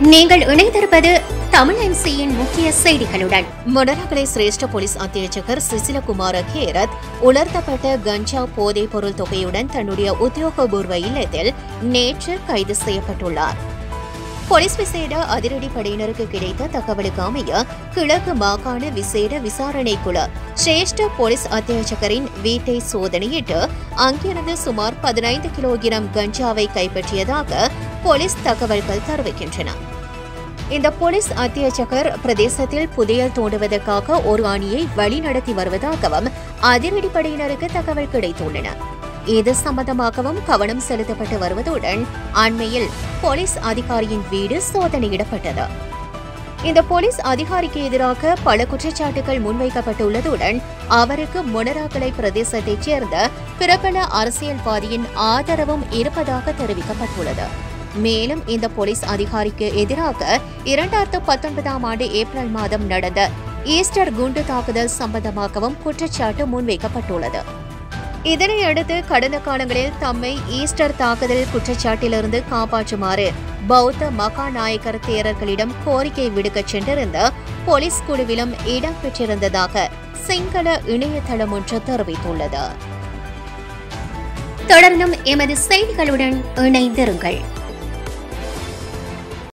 நீங்கள் இணைந்திருப்பது தமிழ் எம்சியின் முக்கிய செய்திகளுடன் மொடரகலை சிரேஷ்ட போலீஸ் அத்தியட்சகர் சிசிலகுமார கேரத் உலர்த்தப்பட்ட கஞ்சா போதைப் பொருள் தொகையுடன் தன்னுடைய உத்தியோகபூர்வ இல்லத்தில் நேற்று கைது செய்யப்பட்டுள்ளார் போலீஸ் விசேட அதிரடி படையினருக்கு கிடைத்த தகவலுக்கு அமைய கிழக்கு மாகாண விசேட விசாரணை குழு சிரேஷ்ட போலீஸ் அத்தியட்சகரின் வீட்டை சோதனையிட்டு அங்கிருந்து சுமார் பதினைந்து கிலோகிராம் கஞ்சாவை கைப்பற்றியதாக போலீஸ் தகவல்கள் தெரிவிக்கின்றன இந்த போலீஸ் அத்தியட்சகர் பிரதேசத்தில் புதையல் தோண்டுவதற்காக ஒரு அணியை வழிநடத்தி வருவதாகவும் அதிரடி படையினருக்கு தகவல் கிடைத்துள்ளன இது சம்பந்தமாகவும் கவனம் செலுத்தப்பட்டு வருவதுடன் அண்மையில் போலீஸ் அதிகாரியின் வீடு சோதனையிடப்பட்டது இந்த போலீஸ் அதிகாரிக்கு எதிராக பல குற்றச்சாட்டுகள் முன்வைக்கப்பட்டுள்ளதுடன் அவருக்கு மொனராக்கலை பிரதேசத்தைச் சேர்ந்த பிரபல அரசியல்வாதியின் ஆதரவும் இருப்பதாக தெரிவிக்கப்பட்டுள்ளது மேலும் இந்த போலீஸ் அதிகாரிக்கு எதிராக இரண்டாயிரத்து பத்தொன்பதாம் ஆண்டு ஏப்ரல் மாதம் நடந்த ஈஸ்டர் குண்டு தாக்குதல் சம்பந்தமாகவும் குற்றச்சாட்டு முன்வைக்கப்பட்டுள்ளது இதனையடுத்து கடந்த காலங்களில் தம்மை ஈஸ்டர் தாக்குதல் குற்றச்சாட்டிலிருந்து காப்பாற்றுமாறு பௌத்த மகாநாயக்கர் தேரர்களிடம் கோரிக்கை விடுக்கச் சென்றிருந்த போலீஸ் குழுவிலும் இடம்பெற்றிருந்ததாக சிங்கள இணையதளம் ஒன்று தெரிவித்துள்ளது தொடர்ந்தும் எமது செய்திகளுடன் இணைந்திருங்கள்